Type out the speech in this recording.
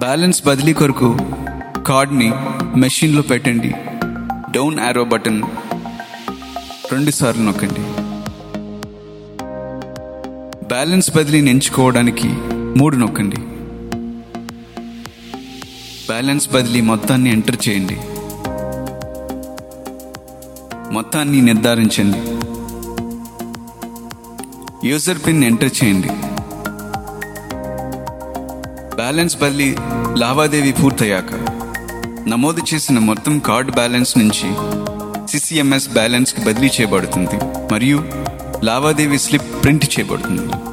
balance బదిలీ కొరకు కార్డ్ని మెషిన్లో పెట్టండి డౌన్ యారో బటన్ రెండుసార్లు నొక్కండి బ్యాలెన్స్ బదిలీని ఎంచుకోవడానికి మూడు నొక్కండి బ్యాలెన్స్ బదిలీ మొత్తాన్ని ఎంటర్ చేయండి మొత్తాన్ని నిర్ధారించండి యూజర్ పిన్ ఎంటర్ చేయండి బ్యాలెన్స్ బదిలీ లావాదేవీ పూర్తయ్యాక నమోదు చేసిన మొత్తం కార్డ్ బ్యాలెన్స్ నుంచి సిసిఎంఎస్ బ్యాలెన్స్కి బదిలీ చేయబడుతుంది మరియు లావాదేవీ స్లిప్ ప్రింట్ చేయబడుతుంది